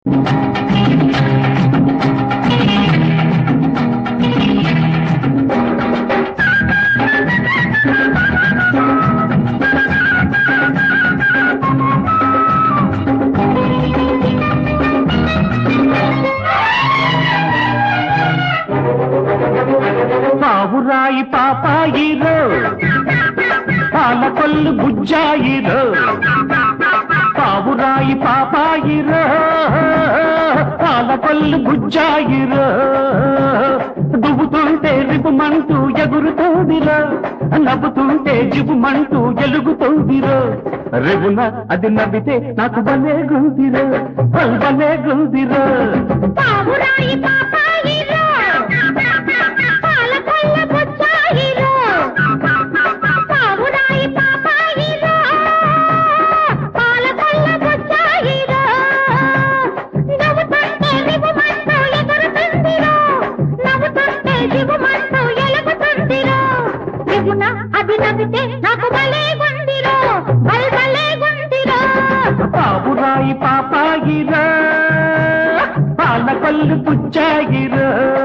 పావురాయి పాపాయిరో పాలకొల్లు బుజ్జాయిరో పావురాయి పాపాయిరో పాలకొల్లు బుజ్జాయిరో దువ్వుతుంటే రిపుమంటూ ఎగురుతోందిరో నవ్వుతుంటే జిబుమంటూ ఎలుగుతోందిరో రేవున అది నవ్వితే నాకు భలే గుందిరో భలే గుందిరో పావురాయి పాపాయిరో పాలకొల్ల బుచ్చాయిరో పావురాయి పాపాయిరో పాలకొల్ల బుచ్చాయిరో నవ్వుతుంటే రివుమంటూ ఎగురుతుందిరో నవ్వుతుంటే జివుమంటూ ఎలుగుతుందిరో రివున అది నవ్వితే నాకు భలే గుందిరో భల్ భలే గుందిరో పావురాయి పాపాగిరా పాలకొల్లు పుచ్చాగిరా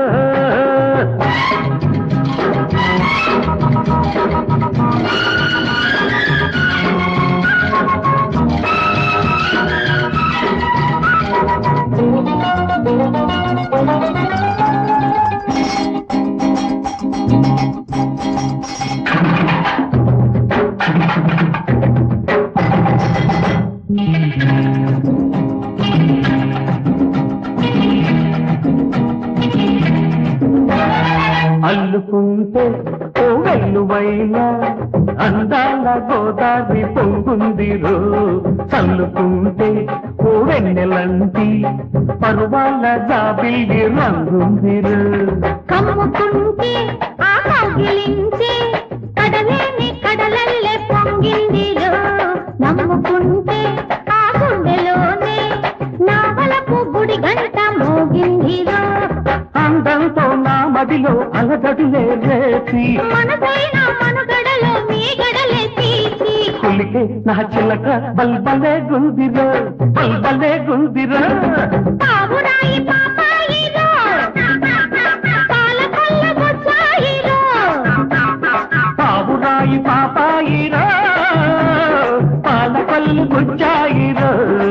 అల్లుకుంటే ఓ వెల్లువైన అందాల గోదావరి పొంగుందిరో చల్లుకుంటే ఓ వెన్నెలంటి పరువాల జాబిల్లి రంగుందిరో కమ్ముకుంటే ఆ కౌగిలించే కడలేని కడలల్లే పొంగిందిరో నమ్ముకుంటే ఆ గుండెలోనే నావలపు గుడి గంట మోగిందిరో అందంతో నా మదిలో అలజడులే రేసి మనసైన మనుగడలో మీ గడలే తీసి కులికే నా చిలక బల్బలే గుందిరో బల్బలే గుందిరో పావురాయి పాపాయిరో పాలకొల్ల బొచ్చాయిరో పావురాయి పాపాయిరా పాలకొల్లు గుచ్చాయిరా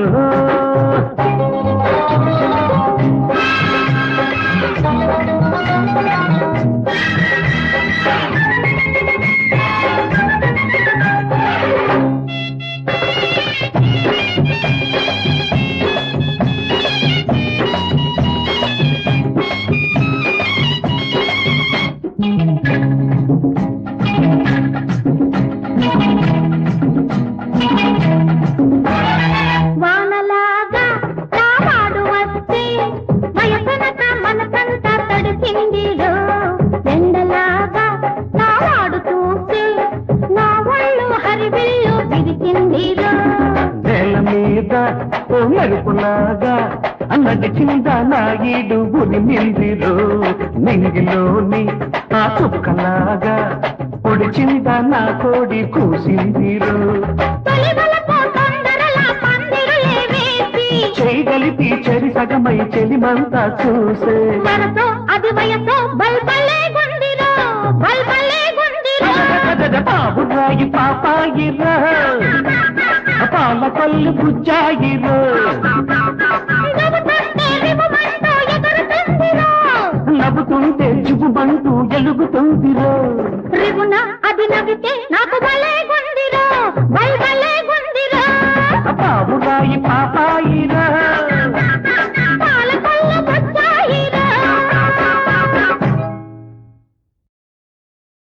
వానలాగా రావాడు వస్తే వయసనక మనసంతా తడిసిందిరో ఎండలాగా నావాడు చూస్తే నా ఒళ్ళు హరివిల్లు విరిసిందిరో నేల మీద ఓ మెరుపులాగా అన్నది చింద నా ఈడు ఉరిమిందిరో నింగిలోని ఆ చుక్కలాగా పొడిచింద నా కోడి కూసిందిరో తొలివలపు తొందరలా పందిరులే వేసి చేయగలిపి చెరి సగమై చెలిమంతా చూసే మనతో అది వయసో బల్బలే గుందిరో బల్బలే గుందిరో బాబురాయి పాపాయిరా పాలకొల్లు బుజ్జాయిరా నవ్వుతుంటే రివుమంటూ ఎగురుతుందిరో నవ్వుతుంటే జుబుమంటూ ఎలుగుతుందిరో రివున అది నవ్వితే నాకు భలే గుందిరో